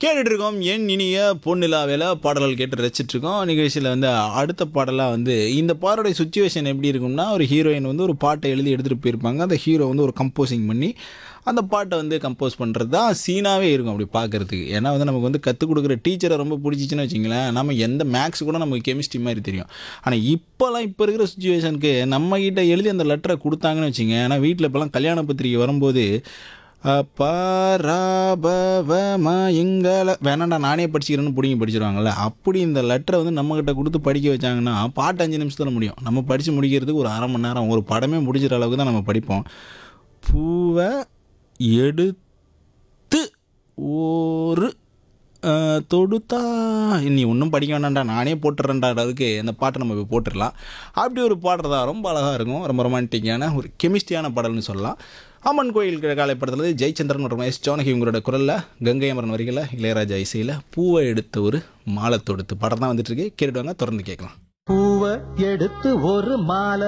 கேட்டுட்டு இருக்கோம் என் இனிய பொன்னிலாவேல பாடல்கள் கேட்டு ரசிச்சிட்டு இருக்கோம் நிகழ்ச்சியில் வந்து அடுத்த பாடலாக வந்து இந்த பாடலுடைய சுச்சுவேஷன் எப்படி இருக்கும்னா ஒரு ஹீரோயின் வந்து ஒரு பாட்டை எழுதி எடுத்துகிட்டு போயிருப்பாங்க அந்த ஹீரோ வந்து ஒரு கம்போசிங் பண்ணி அந்த பாட்டை வந்து கம்போஸ் பண்ணுறது தான் சீனாகவே இருக்கும் அப்படி பார்க்குறதுக்கு ஏன்னா வந்து நமக்கு வந்து கற்றுக் கொடுக்குற டீச்சரை ரொம்ப பிடிச்சிச்சின்னு வச்சிங்களேன் நம்ம எந்த மேக்ஸ் கூட நமக்கு கெமிஸ்ட்ரி மாதிரி தெரியும் ஆனால் இப்போலாம் இப்போ இருக்கிற சுச்சுவேஷனுக்கு நம்ம கிட்ட எழுதி அந்த லெட்டரை கொடுத்தாங்கன்னு வச்சுங்க ஏன்னா வீட்டில் இப்போலாம் கல்யாண பத்திரிக்கை வரும்போது பராபவமா எங்களை வேணாண்டா நானே படிச்சுக்கிறேன்னு பிடிங்கி படிச்சிருவாங்கல்ல அப்படி இந்த லெட்டரை வந்து நம்மக்கிட்ட கொடுத்து படிக்க வச்சாங்கன்னா பாட்டு அஞ்சு நிமிஷத்தில் முடியும் நம்ம படித்து முடிக்கிறதுக்கு ஒரு அரை மணி நேரம் ஒரு படமே முடிச்சிற அளவுக்கு தான் நம்ம படிப்போம் பூவை எடுத்து ஒரு அஹ், தொடுத்தா நீ ஒன்றும் படிக்க வேண்டாம்டா நானே போட்டுறேன்டா அதுக்கு அந்த பாட்டை நம்ம இப்போ போட்டுடலாம் அப்படி ஒரு பாடுறதா ரொம்ப அழகாக இருக்கும் ரொம்ப ரொமான்டிக்கான ஒரு கெமிஸ்ட்ரியான பாடல்னு சொல்லலாம் அம்மன் கோயில் காலை படத்தில் ஜெயச்சந்திரன் மற்றும் எஸ் ஜானகி உங்களோட குரலில் கங்கை அமரன் வரிகளில் இளையராஜா இசையில் பூவை எடுத்த ஒரு மாலை தொடுத்து படம் தான் வந்துட்டு இருக்கு கேட்டுட்டு வாங்க தொடர்ந்து கேட்கலாம் பூவை எடுத்து ஒரு மாலை